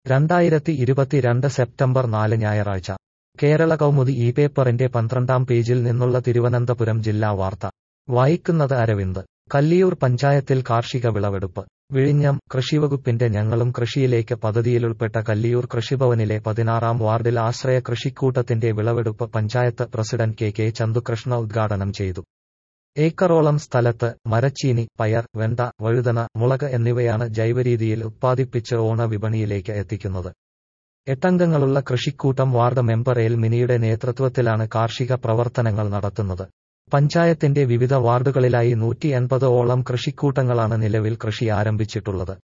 രണ്ടായിരത്തി ഇരുപത്തിരണ്ട് സെപ്റ്റംബർ നാല് ഞായറാഴ്ച കേരള കൗമുദി ഈ പേപ്പറിന്റെ പന്ത്രണ്ടാം പേജിൽ നിന്നുള്ള തിരുവനന്തപുരം ജില്ലാ വാർത്ത വായിക്കുന്നത് അരവിന്ദ് കല്ലിയൂർ പഞ്ചായത്തിൽ കാർഷിക വിളവെടുപ്പ് വിഴിഞ്ഞം കൃഷിവകുപ്പിന്റെ ഞങ്ങളും കൃഷിയിലേക്ക് പദ്ധതിയിലുൾപ്പെട്ട കല്ലിയൂർ കൃഷിഭവനിലെ പതിനാറാം വാർഡിൽ ആശ്രയ കൃഷിക്കൂട്ടത്തിന്റെ വിളവെടുപ്പ് panchayat president K K Chanthukrishna ഉദ്ഘാടനം ചെയ്തു ഏക്കറോളം സ്ഥലത്ത് മരച്ചീനി പയർ വെണ്ട വഴുതന മുളക് എന്നിവയാണ് ജൈവരീതിയിൽ ഉത്പാദിപ്പിച്ച് ഓണ വിപണിയിലേക്ക് എത്തിക്കുന്നത് എട്ടംഗങ്ങളുള്ള കൃഷിക്കൂട്ടം വാർഡ് മെമ്പർ എൽ മിനിയുടെ നേതൃത്വത്തിലാണ് കാർഷിക പ്രവർത്തനങ്ങൾ നടത്തുന്നത് പഞ്ചായത്തിന്റെ വിവിധ വാർഡുകളിലായി നൂറ്റി എൺപത് ഓളം കൃഷിക്കൂട്ടങ്ങളാണ് നിലവിൽ കൃഷി ആരംഭിച്ചിട്ടുള്ളത്